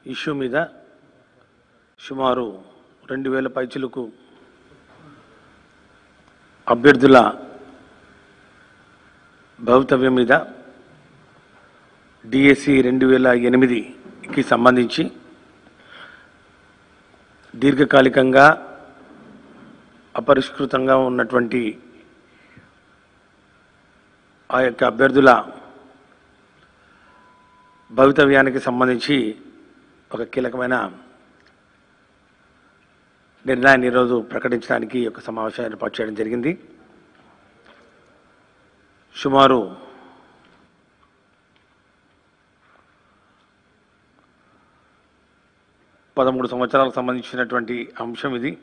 Issue మీద సుమారు రెండు వేల పైచులకు అభ్యర్థుల భవితవ్యం మీద డిఎస్సి రెండు వేల ఎనిమిదికి సంబంధించి దీర్ఘకాలికంగా అపరిష్కృతంగా ఉన్నటువంటి ఆ యొక్క అభ్యర్థుల భవితవ్యానికి సంబంధించి ఒక కీలకమైన నిర్ణయాన్ని ఈరోజు ప్రకటించడానికి ఈ యొక్క సమావేశం ఏర్పాటు చేయడం జరిగింది సుమారు పదమూడు సంవత్సరాలకు సంబంధించినటువంటి అంశం ఇది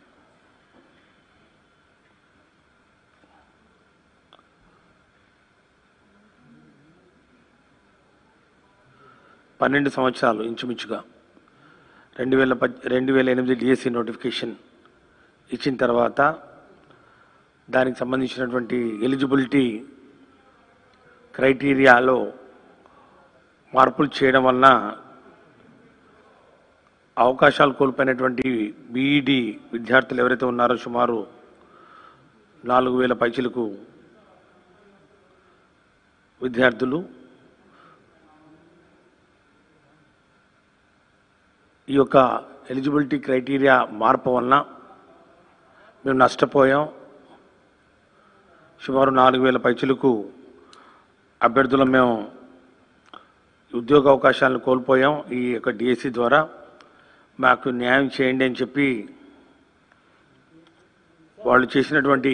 పన్నెండు సంవత్సరాలు ఇంచుమించుగా రెండు వేల పద్ రెండు వేల ఎనిమిది డిఎస్సి నోటిఫికేషన్ ఇచ్చిన తర్వాత దానికి సంబంధించినటువంటి ఎలిజిబిలిటీ క్రైటీరియాలో మార్పులు చేయడం వలన అవకాశాలు కోల్పోయినటువంటి బీఈడి విద్యార్థులు ఎవరైతే ఉన్నారో సుమారు నాలుగు వేల పైచిలకు విద్యార్థులు ఈ యొక్క ఎలిజిబిలిటీ క్రైటీరియా మార్పు వలన మేము నష్టపోయాం సుమారు నాలుగు వేల పైచులకు అభ్యర్థులు మేము ఉద్యోగ అవకాశాలను కోల్పోయాం ఈ యొక్క డిఎస్సి ద్వారా మాకు న్యాయం చేయండి అని చెప్పి వాళ్ళు చేసినటువంటి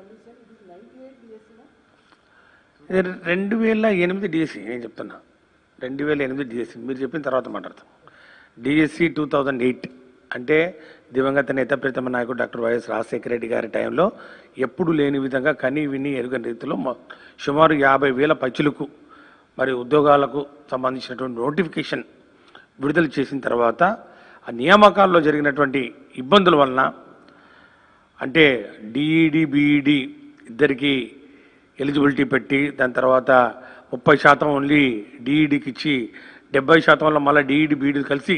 ఇది రెండు వేల ఎనిమిది డిఎస్సి నేను చెప్తున్నా రెండు వేల ఎనిమిది డిఎస్సి మీరు చెప్పిన తర్వాత మాట్లాడతాం డిఎస్సి టూ థౌజండ్ ఎయిట్ అంటే దివంగత నేత ప్రీతమ నాయకుడు డాక్టర్ వైఎస్ రాజశేఖర రెడ్డి గారి టైంలో ఎప్పుడు లేని విధంగా కని విని ఎరుగని రీతిలో మొ- సుమారు యాభై వేల పచ్చులకు మరి ఉద్యోగాలకు సంబంధించినటువంటి నోటిఫికేషన్ విడుదల చేసిన తర్వాత ఆ నియామకాల్లో జరిగినటువంటి ఇబ్బందుల వలన అంటే డిఈడి బిఈడి ఇద్దరికి ఎలిజిబిలిటీ పెట్టి దాని తర్వాత ముప్పై శాతం ఓన్లీ డిఈడికి ఇచ్చి డెబ్బై శాతంలో మళ్ళీ డిఈడి బీఈడి కలిసి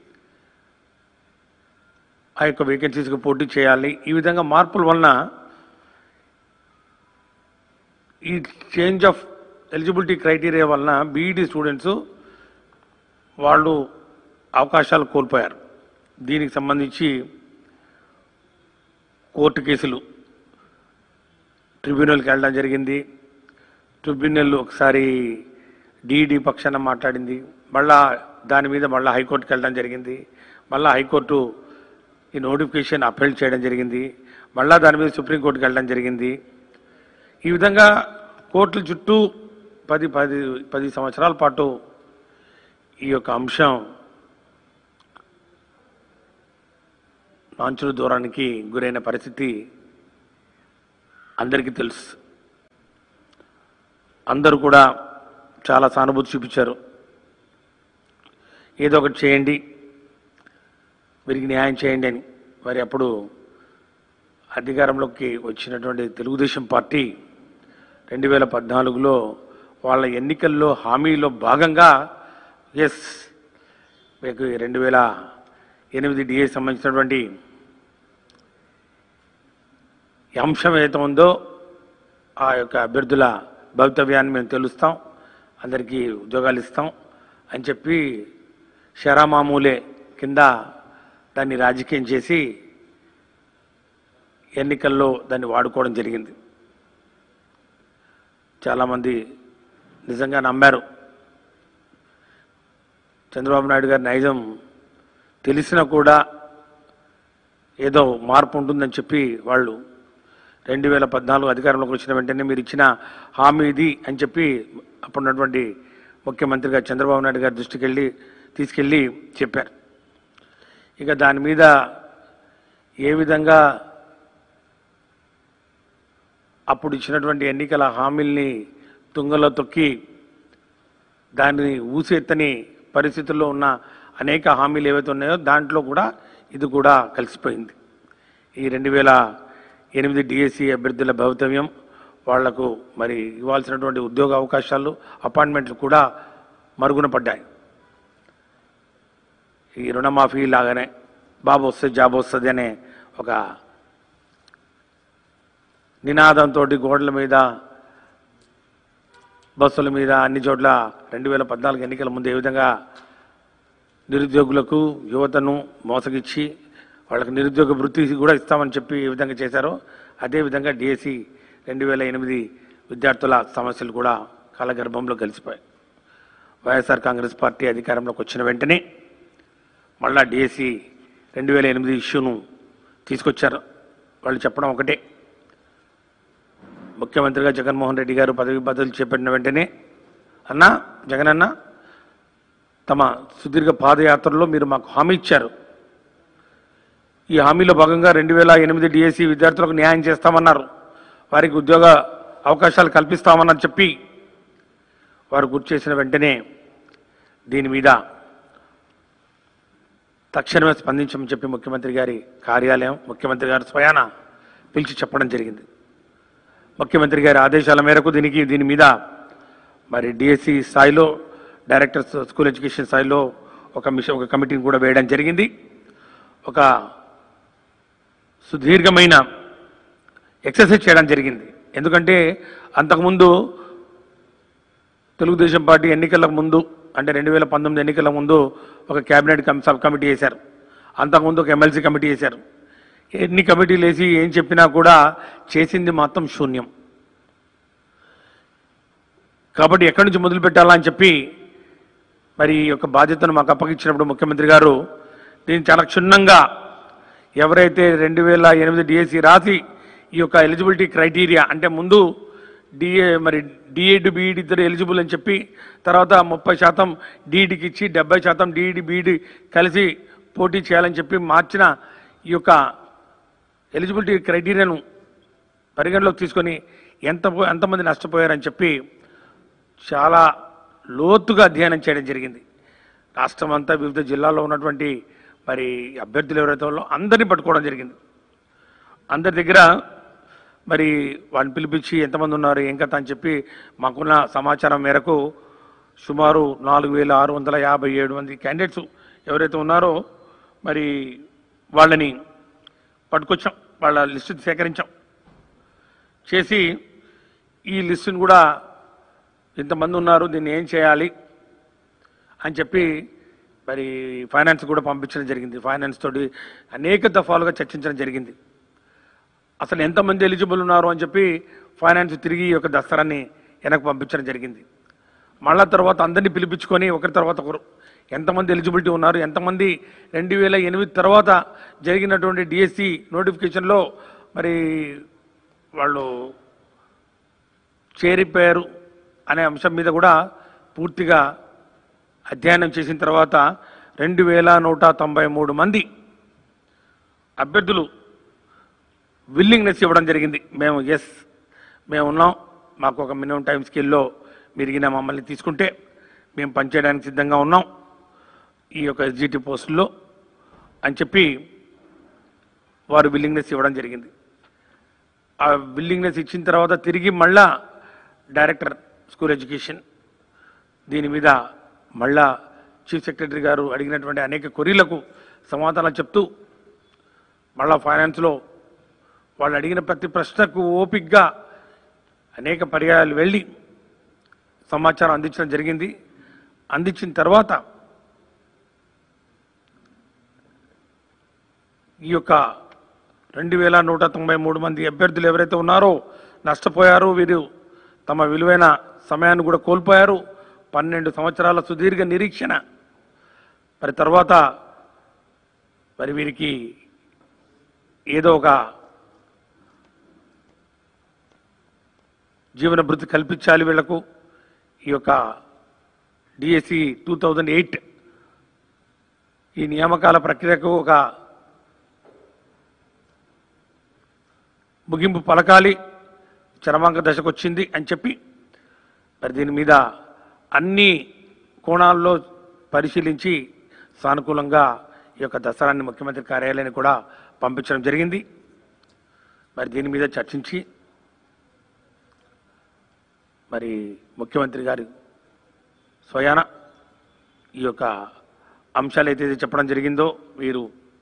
ఆ యొక్క వేకెన్సీస్కి పోటీ చేయాలి ఈ విధంగా మార్పుల వలన ఈ చేంజ్ ఆఫ్ ఎలిజిబిలిటీ క్రైటీరియా వలన బీఈడి స్టూడెంట్స్ వాళ్ళు అవకాశాలు కోల్పోయారు దీనికి సంబంధించి కోర్టు కేసులు ట్రిబ్యునల్కి వెళ్ళడం జరిగింది ట్రిబ్యునల్ ఒకసారి డిఈడి పక్షాన మాట్లాడింది మళ్ళా దాని మీద మళ్ళీ హైకోర్టుకి వెళ్ళడం జరిగింది మళ్ళీ హైకోర్టు ఈ నోటిఫికేషన్ అప్పీల్ చేయడం జరిగింది మళ్ళా దాని మీద సుప్రీంకోర్టుకి వెళ్ళడం జరిగింది ఈ విధంగా కోర్టుల చుట్టూ పది పది పది సంవత్సరాల పాటు ఈ యొక్క అంశం నాంచుల దూరానికి గురైన పరిస్థితి అందరికీ తెలుసు అందరూ కూడా చాలా సానుభూతి చూపించారు ఏదో ఒకటి చేయండి వీరికి న్యాయం చేయండి అని మరి అప్పుడు అధికారంలోకి వచ్చినటువంటి తెలుగుదేశం పార్టీ రెండు వేల పద్నాలుగులో వాళ్ళ ఎన్నికల్లో హామీలో భాగంగా ఎస్ మీకు రెండు వేల ఎనిమిది డిఏ సంబంధించినటువంటి ఈ అంశం ఏదైతే ఉందో ఆ యొక్క అభ్యర్థుల భవితవ్యాన్ని మేము తెలుస్తాం అందరికీ ఉద్యోగాలు ఇస్తాం అని చెప్పి షరామామూలే కింద దాన్ని రాజకీయం చేసి ఎన్నికల్లో దాన్ని వాడుకోవడం జరిగింది చాలామంది నిజంగా నమ్మారు చంద్రబాబు నాయుడు గారి నైజం తెలిసినా కూడా ఏదో మార్పు ఉంటుందని చెప్పి వాళ్ళు రెండు వేల పద్నాలుగు అధికారంలోకి వచ్చిన వెంటనే మీరు ఇచ్చిన హామీ ఇది అని చెప్పి అప్పుడున్నటువంటి ముఖ్యమంత్రిగా చంద్రబాబు నాయుడు గారి దృష్టికి వెళ్ళి తీసుకెళ్ళి చెప్పారు ఇక దాని మీద ఏ విధంగా అప్పుడు ఇచ్చినటువంటి ఎన్నికల హామీల్ని తుంగలో తొక్కి దాన్ని ఊసెత్తని పరిస్థితుల్లో ఉన్న అనేక హామీలు ఏవైతే ఉన్నాయో దాంట్లో కూడా ఇది కూడా కలిసిపోయింది ఈ రెండు వేల ఎనిమిది డిఎస్సి అభ్యర్థుల భవితవ్యం వాళ్లకు మరి ఇవ్వాల్సినటువంటి ఉద్యోగ అవకాశాలు అపాయింట్మెంట్లు కూడా మరుగున పడ్డాయి ఈ రుణమాఫీ లాగానే బాబు వస్తుంది జాబ్ వస్తుంది అనే ఒక నినాదంతో గోడల మీద బస్సుల మీద అన్ని చోట్ల రెండు వేల పద్నాలుగు ఎన్నికల ముందు ఏ విధంగా నిరుద్యోగులకు యువతను మోసగిచ్చి వాళ్ళకి నిరుద్యోగ వృత్తి కూడా ఇస్తామని చెప్పి ఏ విధంగా చేశారో అదేవిధంగా డిఎస్సి రెండు వేల ఎనిమిది విద్యార్థుల సమస్యలు కూడా కాలగర్భంలో కలిసిపోయాయి వైఎస్ఆర్ కాంగ్రెస్ పార్టీ అధికారంలోకి వచ్చిన వెంటనే మళ్ళా డిఎస్సి రెండు వేల ఎనిమిది ఇష్యూను తీసుకొచ్చారు వాళ్ళు చెప్పడం ఒకటే ముఖ్యమంత్రిగా జగన్మోహన్ రెడ్డి గారు పదవి బదులు చేపట్టిన వెంటనే అన్నా జగన్ అన్న తమ సుదీర్ఘ పాదయాత్రలో మీరు మాకు హామీ ఇచ్చారు ఈ హామీలో భాగంగా రెండు వేల ఎనిమిది డిఎస్సి విద్యార్థులకు న్యాయం చేస్తామన్నారు వారికి ఉద్యోగ అవకాశాలు కల్పిస్తామన్నారు చెప్పి వారు గుర్తు చేసిన వెంటనే దీని మీద తక్షణమే స్పందించమని చెప్పి ముఖ్యమంత్రి గారి కార్యాలయం ముఖ్యమంత్రి గారు స్వయాన పిలిచి చెప్పడం జరిగింది ముఖ్యమంత్రి గారి ఆదేశాల మేరకు దీనికి దీని మీద మరి డిఎస్సి స్థాయిలో డైరెక్టర్ స్కూల్ ఎడ్యుకేషన్ స్థాయిలో ఒక మిషన్ ఒక కమిటీని కూడా వేయడం జరిగింది ఒక సుదీర్ఘమైన ఎక్సర్సైజ్ చేయడం జరిగింది ఎందుకంటే అంతకుముందు తెలుగుదేశం పార్టీ ఎన్నికల ముందు అంటే రెండు వేల పంతొమ్మిది ఎన్నికల ముందు ఒక క్యాబినెట్ కమ్ సబ్ కమిటీ వేశారు అంతకుముందు ఒక ఎమ్మెల్సీ కమిటీ వేశారు ఎన్ని కమిటీలు వేసి ఏం చెప్పినా కూడా చేసింది మాత్రం శూన్యం కాబట్టి ఎక్కడి నుంచి మొదలు పెట్టాలా అని చెప్పి మరి ఈ యొక్క బాధ్యతను మాకు అప్పగించినప్పుడు ముఖ్యమంత్రి గారు దీన్ని చాలా క్షుణ్ణంగా ఎవరైతే రెండు వేల ఎనిమిది డిఎస్సి రాసి ఈ యొక్క ఎలిజిబిలిటీ క్రైటీరియా అంటే ముందు డిఏ మరి డిఏడి బీఈడి ఇద్దరు ఎలిజిబుల్ అని చెప్పి తర్వాత ముప్పై శాతం డిఈడికి ఇచ్చి డెబ్బై శాతం డిఈడి బీఈడి కలిసి పోటీ చేయాలని చెప్పి మార్చిన ఈ యొక్క ఎలిజిబిలిటీ క్రైటీరియాను పరిగణలోకి తీసుకొని ఎంత పో- ఎంతమంది నష్టపోయారని చెప్పి చాలా లోతుగా అధ్యయనం చేయడం జరిగింది రాష్ట్రం అంతా వివిధ జిల్లాల్లో ఉన్నటువంటి మరి అభ్యర్థులు ఎవరైతే ఉన్నారో అందరినీ పట్టుకోవడం జరిగింది అందరి దగ్గర మరి వాడిని పిలిపించి ఎంతమంది ఉన్నారు ఏం కథ అని చెప్పి మాకున్న సమాచారం మేరకు సుమారు నాలుగు వేల ఆరు వందల యాభై ఏడు మంది క్యాండిడేట్స్ ఎవరైతే ఉన్నారో మరి వాళ్ళని పట్టుకొచ్చాం వాళ్ళ లిస్టు సేకరించాం చేసి ఈ లిస్టును కూడా ఇంతమంది ఉన్నారు దీన్ని ఏం చేయాలి అని చెప్పి మరి ఫైనాన్స్ కూడా పంపించడం జరిగింది ఫైనాన్స్ తోటి అనేక దఫాలుగా చర్చించడం జరిగింది అసలు ఎంతమంది ఎలిజిబుల్ ఉన్నారు అని చెప్పి ఫైనాన్స్ తిరిగి ఈ యొక్క దస్తరాన్ని వెనక్కి పంపించడం జరిగింది మళ్ళా తర్వాత అందరినీ పిలిపించుకొని ఒకరి తర్వాత ఒకరు ఎంతమంది ఎలిజిబిలిటీ ఉన్నారు ఎంతమంది రెండు వేల ఎనిమిది తర్వాత జరిగినటువంటి డిఎస్సి నోటిఫికేషన్లో మరి వాళ్ళు చేరిపోయారు అనే అంశం మీద కూడా పూర్తిగా అధ్యయనం చేసిన తర్వాత రెండు వేల నూట తొంభై మూడు మంది అభ్యర్థులు విల్లింగ్నెస్ ఇవ్వడం జరిగింది మేము ఎస్ మేము ఉన్నాం మాకు ఒక మినిమం టైం స్కేల్లో మెరిగిన మమ్మల్ని తీసుకుంటే మేము పనిచేయడానికి సిద్ధంగా ఉన్నాం ఈ యొక్క ఎస్జిటి పోస్టుల్లో అని చెప్పి వారు విల్లింగ్నెస్ ఇవ్వడం జరిగింది ఆ విల్లింగ్నెస్ ఇచ్చిన తర్వాత తిరిగి మళ్ళా డైరెక్టర్ స్కూల్ ఎడ్యుకేషన్ దీని మీద మళ్ళా చీఫ్ సెక్రటరీ గారు అడిగినటువంటి అనేక కొరీలకు సమాధానాలు చెప్తూ మళ్ళా ఫైనాన్స్లో వాళ్ళు అడిగిన ప్రతి ప్రశ్నకు ఓపిక్గా అనేక పర్యాయాలు వెళ్ళి సమాచారం అందించడం జరిగింది అందించిన తర్వాత ఈ యొక్క రెండు వేల నూట తొంభై మూడు మంది అభ్యర్థులు ఎవరైతే ఉన్నారో నష్టపోయారో వీరు తమ విలువైన సమయాన్ని కూడా కోల్పోయారు పన్నెండు సంవత్సరాల సుదీర్ఘ నిరీక్షణ మరి తర్వాత మరి వీరికి ఏదో ఒక జీవన భృతి కల్పించాలి వీళ్లకు ఈ యొక్క డిఎస్సి టూ థౌజండ్ ఎయిట్ ఈ నియామకాల ప్రక్రియకు ఒక ముగింపు పలకాలి చరమాంక దశకు వచ్చింది అని చెప్పి మరి దీని మీద అన్ని కోణాల్లో పరిశీలించి సానుకూలంగా ఈ యొక్క దసరాన్ని ముఖ్యమంత్రి కార్యాలయాన్ని కూడా పంపించడం జరిగింది మరి దీని మీద చర్చించి మరి ముఖ్యమంత్రి గారు స్వయాన ఈ యొక్క అంశాలు అయితే చెప్పడం జరిగిందో వీరు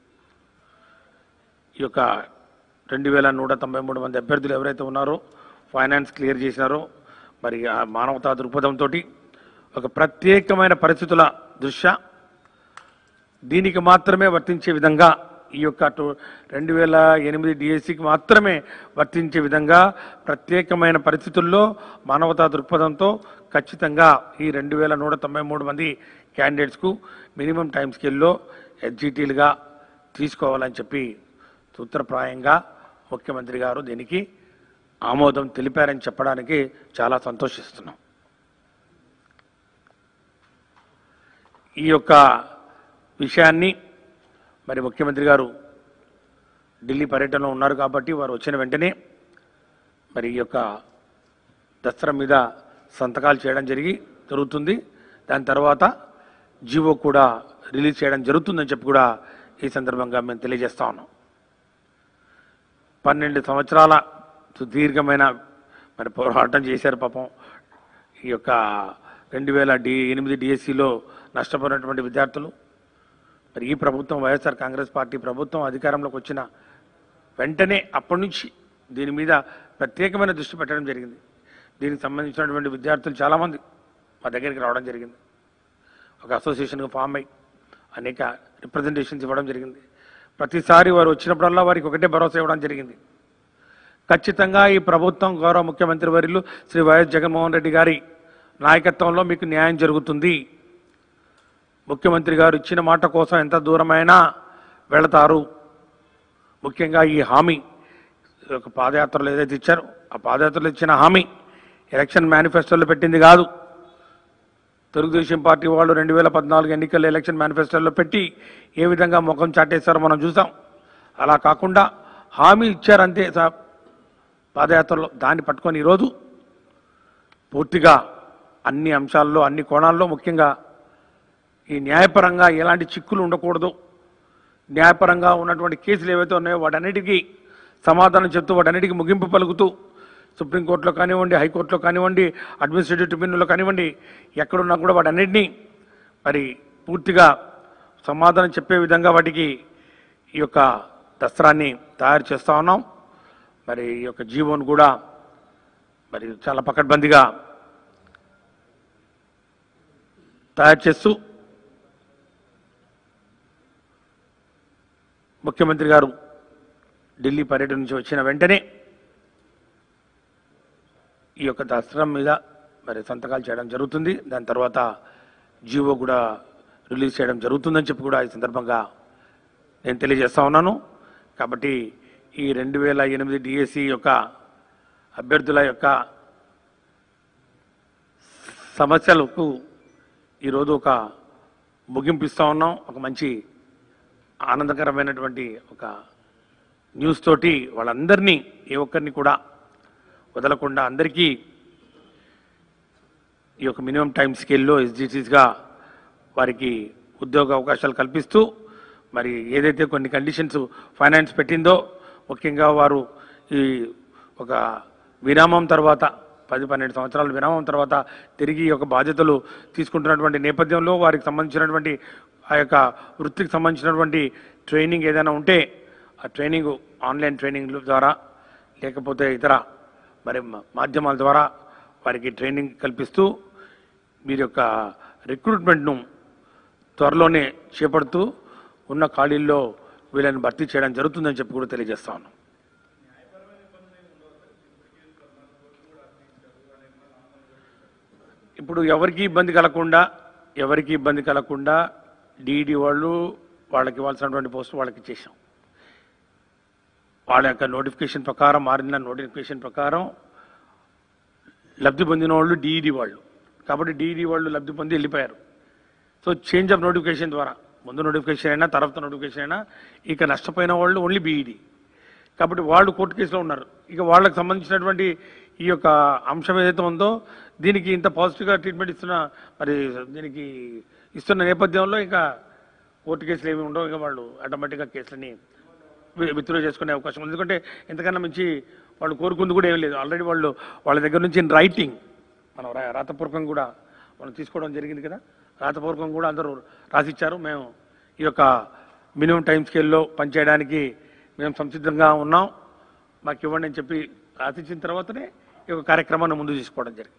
ఈ యొక్క రెండు వేల నూట తొంభై మూడు మంది అభ్యర్థులు ఎవరైతే ఉన్నారో ఫైనాన్స్ క్లియర్ చేసినారో మరి ఆ మానవతా దృక్పథంతో ఒక ప్రత్యేకమైన పరిస్థితుల దృష్ట్యా దీనికి మాత్రమే వర్తించే విధంగా ఈ యొక్క టు- రెండు వేల ఎనిమిది డిఎస్సికి మాత్రమే వర్తించే విధంగా ప్రత్యేకమైన పరిస్థితుల్లో మానవతా దృక్పథంతో ఖచ్చితంగా ఈ రెండు వేల నూట తొంభై మూడు మంది క్యాండిడేట్స్కు మినిమం టైం స్కేల్లో ఎస్జిటీలుగా తీసుకోవాలని చెప్పి సూత్రప్రాయంగా ముఖ్యమంత్రి గారు దీనికి ఆమోదం తెలిపారని చెప్పడానికి చాలా సంతోషిస్తున్నాం ఈ యొక్క విషయాన్ని మరి ముఖ్యమంత్రి గారు ఢిల్లీ పర్యటనలో ఉన్నారు కాబట్టి వారు వచ్చిన వెంటనే మరి ఈ యొక్క దసరా మీద సంతకాలు చేయడం జరిగి జరుగుతుంది దాని తర్వాత జీవో కూడా రిలీజ్ చేయడం జరుగుతుందని చెప్పి కూడా ఈ సందర్భంగా మేము తెలియజేస్తా ఉన్నాం పన్నెండు సంవత్సరాల సుదీర్ఘమైన మరి పోరాటం చేశారు పాపం ఈ యొక్క రెండు వేల డి ఎనిమిది డిఎస్సిలో నష్టపోయినటువంటి విద్యార్థులు మరి ఈ ప్రభుత్వం వైఎస్ఆర్ కాంగ్రెస్ పార్టీ ప్రభుత్వం అధికారంలోకి వచ్చిన వెంటనే అప్పటి నుంచి దీని మీద ప్రత్యేకమైన దృష్టి పెట్టడం జరిగింది దీనికి సంబంధించినటువంటి విద్యార్థులు చాలామంది మా దగ్గరికి రావడం జరిగింది ఒక అసోసియేషన్గా ఫామ్ అయ్యి అనేక రిప్రజెంటేషన్స్ ఇవ్వడం జరిగింది ప్రతిసారి వారు వచ్చినప్పుడల్లా వారికి ఒకటే భరోసా ఇవ్వడం జరిగింది ఖచ్చితంగా ఈ ప్రభుత్వం గౌరవ ముఖ్యమంత్రి వర్యులు శ్రీ వైఎస్ జగన్మోహన్ రెడ్డి గారి నాయకత్వంలో మీకు న్యాయం జరుగుతుంది ముఖ్యమంత్రి గారు ఇచ్చిన మాట కోసం ఎంత దూరమైనా వెళతారు ముఖ్యంగా ఈ హామీ ఒక పాదయాత్రలో ఏదైతే ఇచ్చారో ఆ పాదయాత్రలో ఇచ్చిన హామీ ఎలక్షన్ మేనిఫెస్టోలో పెట్టింది కాదు తెలుగుదేశం పార్టీ వాళ్ళు రెండు వేల పద్నాలుగు ఎన్నికల ఎలక్షన్ మేనిఫెస్టోలో పెట్టి ఏ విధంగా ముఖం చాటేశారో మనం చూసాం అలా కాకుండా హామీ ఇచ్చారంతే సార్ పాదయాత్రలో దాన్ని పట్టుకొని ఈరోజు పూర్తిగా అన్ని అంశాల్లో అన్ని కోణాల్లో ముఖ్యంగా ఈ న్యాయపరంగా ఎలాంటి చిక్కులు ఉండకూడదు న్యాయపరంగా ఉన్నటువంటి కేసులు ఏవైతే ఉన్నాయో వాటన్నిటికీ సమాధానం చెప్తూ వాటన్నిటికీ ముగింపు పలుకుతూ సుప్రీంకోర్టులో కానివ్వండి హైకోర్టులో కానివ్వండి అడ్మినిస్ట్రేటివ్ ట్రిబ్యునల్లో కానివ్వండి ఎక్కడున్నా కూడా వాటన్నిటినీ మరి పూర్తిగా సమాధానం చెప్పే విధంగా వాటికి ఈ యొక్క దస్త్రాన్ని తయారు చేస్తూ ఉన్నాం మరి ఈ యొక్క జీవోను కూడా మరి చాలా పకడ్బందీగా తయారు చేస్తూ ముఖ్యమంత్రి గారు ఢిల్లీ పర్యటన నుంచి వచ్చిన వెంటనే ఈ యొక్క దసరా మీద మరి సంతకాలు చేయడం జరుగుతుంది దాని తర్వాత జీవో కూడా రిలీజ్ చేయడం జరుగుతుందని చెప్పి కూడా ఈ సందర్భంగా నేను తెలియజేస్తా ఉన్నాను కాబట్టి ఈ రెండు వేల ఎనిమిది డిఎస్సి యొక్క అభ్యర్థుల యొక్క సమస్యలకు ఈరోజు ఒక ముగింపు ఇస్తా ఉన్నాం ఒక మంచి ఆనందకరమైనటువంటి ఒక న్యూస్ తోటి వాళ్ళందరినీ ఏ ఒక్కరిని కూడా వదలకుండా అందరికీ ఈ యొక్క మినిమం టైం స్కేల్లో ఎస్జిటీస్గా వారికి ఉద్యోగ అవకాశాలు కల్పిస్తూ మరి ఏదైతే కొన్ని కండిషన్స్ ఫైనాన్స్ పెట్టిందో ముఖ్యంగా వారు ఈ ఒక విరామం తర్వాత పది పన్నెండు సంవత్సరాల విరామం తర్వాత తిరిగి ఈ యొక్క బాధ్యతలు తీసుకుంటున్నటువంటి నేపథ్యంలో వారికి సంబంధించినటువంటి ఆ యొక్క వృత్తికి సంబంధించినటువంటి ట్రైనింగ్ ఏదైనా ఉంటే ఆ ట్రైనింగ్ ఆన్లైన్ ట్రైనింగ్ ద్వారా లేకపోతే ఇతర మరి మా- మాధ్యమాల ద్వారా వారికి ట్రైనింగ్ కల్పిస్తూ మీరు యొక్క రిక్రూట్మెంట్ను త్వరలోనే చేపడుతూ ఉన్న ఖాళీల్లో వీళ్ళని భర్తీ చేయడం జరుగుతుందని చెప్పి కూడా తెలియజేస్తా ఉన్నాం ఇప్పుడు ఎవరికి ఇబ్బంది కలగకుండా ఎవరికి ఇబ్బంది కలగకుండా డీడీ వాళ్ళు వాళ్ళకి ఇవ్వాల్సినటువంటి పోస్ట్ వాళ్ళకి ఇచ్చేసాం వాళ్ళ యొక్క నోటిఫికేషన్ ప్రకారం మారిన నోటిఫికేషన్ ప్రకారం లబ్ధి పొందిన వాళ్ళు డీఈడి వాళ్ళు కాబట్టి డీఈడి వాళ్ళు లబ్ధి పొంది వెళ్ళిపోయారు సో చేంజ్ ఆఫ్ నోటిఫికేషన్ ద్వారా ముందు నోటిఫికేషన్ అయినా తర్వాత నోటిఫికేషన్ అయినా ఇక నష్టపోయిన వాళ్ళు ఓన్లీ బీఈడి కాబట్టి వాళ్ళు కోర్టు కేసులో ఉన్నారు ఇక వాళ్ళకి సంబంధించినటువంటి ఈ యొక్క అంశం ఏదైతే ఉందో దీనికి ఇంత పాజిటివ్గా ట్రీట్మెంట్ ఇస్తున్న మరి దీనికి ఇస్తున్న నేపథ్యంలో ఇంకా కోర్టు కేసులు ఏమి ఉండవు ఇక వాళ్ళు ఆటోమేటిక్గా కేసులని విత్డ్రా చేసుకునే అవకాశం ఉంది ఎందుకంటే ఎంతకన్నా మించి వాళ్ళు కోరుకుంది కూడా ఏం లేదు ఆల్రెడీ వాళ్ళు వాళ్ళ దగ్గర నుంచి రైటింగ్ మనం రా- రాతపూర్వకంగా కూడా మనం తీసుకోవడం జరిగింది కదా రాతపూర్వకం కూడా అందరూ రాసిచ్చారు మేము ఈ యొక్క మినిమం టైం స్కేల్లో పనిచేయడానికి మేము సంసిద్ధంగా ఉన్నాం మాకు ఇవ్వండి అని చెప్పి రాసిచ్చిన తర్వాతనే ఈ యొక్క కార్యక్రమాన్ని ముందు తీసుకోవడం జరిగింది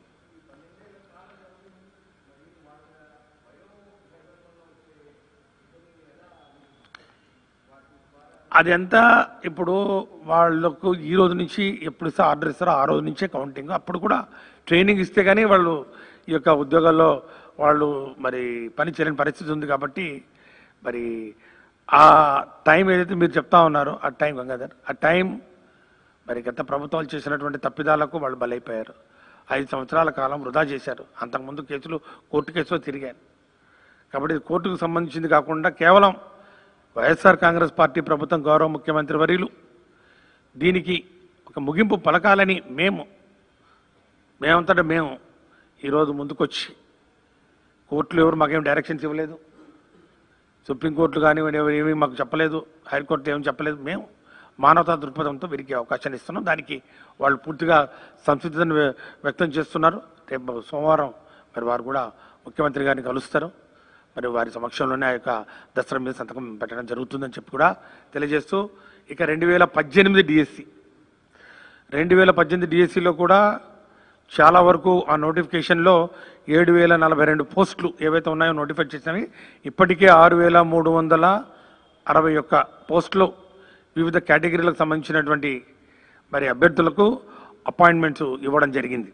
అది ఎంత ఇప్పుడు వాళ్ళకు ఈ రోజు నుంచి ఎప్పుడు ఇస్తే ఆర్డర్ ఇస్తారో ఆ రోజు నుంచే కౌంటింగ్ అప్పుడు కూడా ట్రైనింగ్ ఇస్తే కానీ వాళ్ళు ఈ యొక్క ఉద్యోగాల్లో వాళ్ళు మరి పని చేయలేని పరిస్థితి ఉంది కాబట్టి మరి ఆ టైం ఏదైతే మీరు చెప్తా ఉన్నారో ఆ టైం గంగాధర్ ఆ టైం మరి గత ప్రభుత్వాలు చేసినటువంటి తప్పిదాలకు వాళ్ళు బలైపోయారు ఐదు సంవత్సరాల కాలం వృధా చేశారు అంతకుముందు కేసులు కోర్టు కేసులో తిరిగారు కాబట్టి ఇది కోర్టుకు సంబంధించింది కాకుండా కేవలం వైఎస్ఆర్ కాంగ్రెస్ పార్టీ ప్రభుత్వం గౌరవ ముఖ్యమంత్రి వర్యులు దీనికి ఒక ముగింపు పలకాలని మేము మేమంతటా మేము ఈరోజు ముందుకొచ్చి కోర్టులు ఎవరు మాకేం డైరెక్షన్స్ ఇవ్వలేదు సుప్రీంకోర్టులు కానివ్వండి ఎవరు ఏమీ మాకు చెప్పలేదు హైకోర్టు ఏమి చెప్పలేదు మేము మానవతా దృక్పథంతో వీరికి అవకాశాన్ని ఇస్తున్నాం దానికి వాళ్ళు పూర్తిగా సంసిద్ధతను వ్య- వ్యక్తం చేస్తున్నారు రేపు సోమవారం మరి వారు కూడా ముఖ్యమంత్రి గారిని కలుస్తారు మరి వారి సమక్షంలోనే ఆ యొక్క దసరా మీద సంతకం పెట్టడం జరుగుతుందని చెప్పి కూడా తెలియజేస్తూ ఇక రెండు వేల పద్దెనిమిది డిఎస్సి రెండు వేల పద్దెనిమిది డిఎస్సిలో కూడా చాలా వరకు ఆ నోటిఫికేషన్లో ఏడు వేల నలభై రెండు పోస్టులు ఏవైతే ఉన్నాయో నోటిఫై చేసినవి ఇప్పటికే ఆరు వేల మూడు వందల అరవై ఒక్క పోస్టులు వివిధ కేటగిరీలకు సంబంధించినటువంటి మరి అభ్యర్థులకు అపాయింట్మెంట్స్ ఇవ్వడం జరిగింది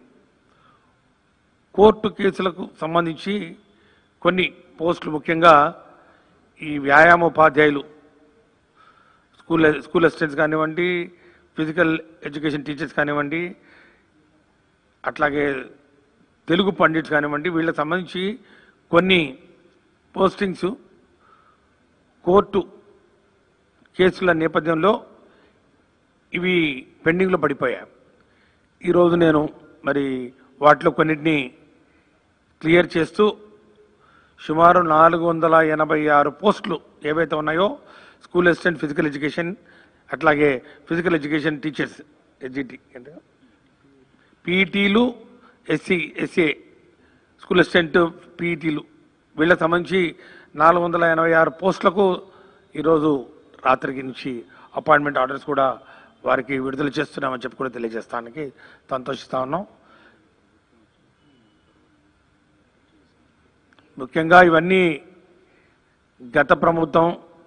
కోర్టు కేసులకు సంబంధించి కొన్ని పోస్టులు ముఖ్యంగా ఈ వ్యాయామ ఉపాధ్యాయులు స్కూల్ స్కూల్ అసిస్టెంట్స్ కానివ్వండి ఫిజికల్ ఎడ్యుకేషన్ టీచర్స్ కానివ్వండి అట్లాగే తెలుగు పండిట్స్ కానివ్వండి వీళ్ళకి సంబంధించి కొన్ని పోస్టింగ్స్ కోర్టు కేసుల నేపథ్యంలో ఇవి పెండింగ్లో పడిపోయాయి ఈరోజు నేను మరి వాటిలో కొన్నిటిని క్లియర్ చేస్తూ సుమారు నాలుగు వందల ఎనభై ఆరు పోస్టులు ఏవైతే ఉన్నాయో స్కూల్ అసిస్టెంట్ ఫిజికల్ ఎడ్యుకేషన్ అట్లాగే ఫిజికల్ ఎడ్యుకేషన్ టీచర్స్ ఎస్జిటి పీఈటీలు ఎస్సీ ఎస్ఏ స్కూల్ అసిస్టెంట్ పీఈటీలు వీళ్ళకి సంబంధించి నాలుగు వందల ఎనభై ఆరు పోస్టులకు ఈరోజు రాత్రికి నుంచి అపాయింట్మెంట్ ఆర్డర్స్ కూడా వారికి విడుదల చేస్తున్నామని చెప్పి కూడా తెలియజేస్తానికి సంతోషిస్తా ఉన్నాం ముఖ్యంగా ఇవన్నీ గత ప్రభుత్వం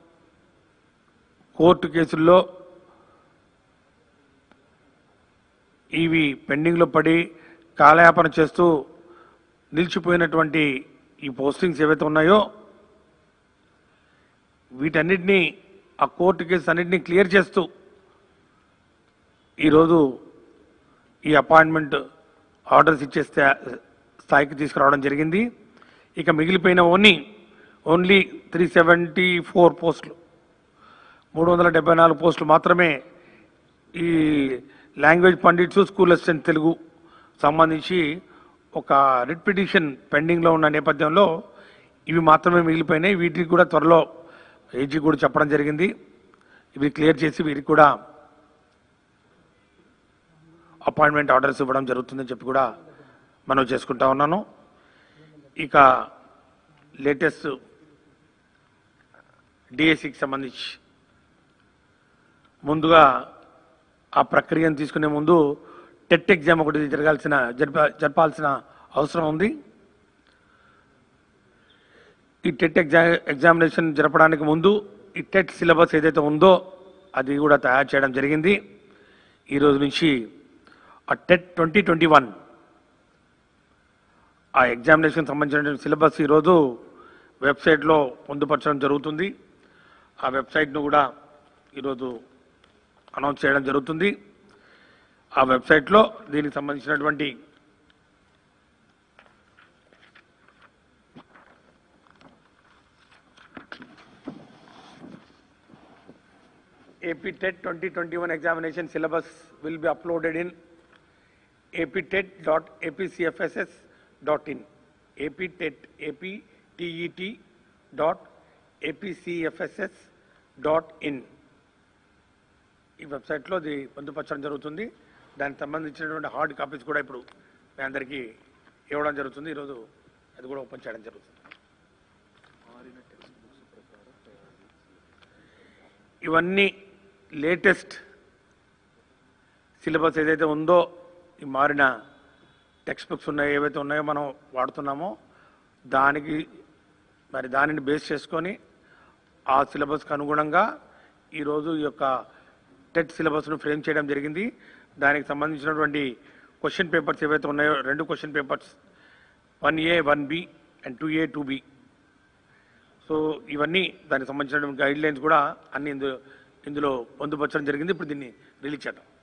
కోర్టు కేసుల్లో ఇవి పెండింగ్లో పడి కాలయాపన చేస్తూ నిలిచిపోయినటువంటి ఈ పోస్టింగ్స్ ఏవైతే ఉన్నాయో వీటన్నిటినీ ఆ కోర్టు కేసు అన్నింటినీ క్లియర్ చేస్తూ ఈరోజు ఈ అపాయింట్మెంట్ ఆర్డర్స్ ఇచ్చే స్థా- స్థాయికి తీసుకురావడం జరిగింది ఇక మిగిలిపోయిన only only three seventy four పోస్టులు మూడు వందల డెబ్బై నాలుగు పోస్టులు మాత్రమే ఈ language pandits school assistant Telugu సంబంధించి ఒక రిట్ పిటిషన్ పెండింగ్లో ఉన్న నేపథ్యంలో ఇవి మాత్రమే మిగిలిపోయినాయి వీటికి కూడా త్వరలో ఏజీ కూడా చెప్పడం జరిగింది ఇవి క్లియర్ చేసి వీరికి కూడా అపాయింట్మెంట్ ఆర్డర్స్ ఇవ్వడం జరుగుతుందని చెప్పి కూడా మనం చేసుకుంటా ఉన్నాను ఇక లేటెస్ట్ డిఎస్సికి సంబంధించి ముందుగా ఆ ప్రక్రియను తీసుకునే ముందు టెట్ ఎగ్జామ్ ఒకటి జరగాల్సిన జరప జరపాల్సిన అవసరం ఉంది ఈ టెట్ ఎగ్జామ్ ఎగ్జామినేషన్ జరపడానికి ముందు ఈ టెట్ సిలబస్ ఏదైతే ఉందో అది కూడా తయారు చేయడం జరిగింది ఈ రోజు నుంచి ఆ టెట్ ట్వంటీ ట్వంటీ వన్ ఆ ఎగ్జామినేషన్ సంబంధించిన సిలబస్ ఈరోజు వెబ్సైట్లో పొందుపరచడం జరుగుతుంది ఆ వెబ్సైట్ను కూడా ఈరోజు అనౌన్స్ చేయడం జరుగుతుంది ఆ వెబ్సైట్లో దీనికి సంబంధించినటువంటి AP TET 2021 examination syllabus will be uploaded in aptet.apcfss.in. aptet, aptet dot apcfss.in. ఈ వెబ్సైట్లో అది పొందుపరచడం జరుగుతుంది దానికి సంబంధించినటువంటి హార్డ్ కాపీస్ కూడా ఇప్పుడు మీ అందరికీ ఇవ్వడం జరుగుతుంది ఈరోజు అది కూడా ఓపెన్ చేయడం జరుగుతుంది ఇవన్నీ లేటెస్ట్ సిలబస్ ఏదైతే ఉందో ఈ మారిన టెక్స్ట్ బుక్స్ ఉన్నాయో ఏవైతే ఉన్నాయో మనం వాడుతున్నామో దానికి మరి దానిని బేస్ చేసుకొని ఆ సిలబస్కి అనుగుణంగా ఈరోజు ఈ యొక్క టెట్ సిలబస్ను ఫ్రేమ్ చేయడం జరిగింది దానికి సంబంధించినటువంటి క్వశ్చన్ పేపర్స్ ఏవైతే ఉన్నాయో రెండు question papers one A one B and two A two B so ఇవన్నీ దానికి సంబంధించినటువంటి గైడ్ లైన్స్ కూడా అన్ని ఇందులో ఇందులో పొందుపరచడం జరిగింది ఇప్పుడు దీన్ని రిలీజ్ చేద్దాం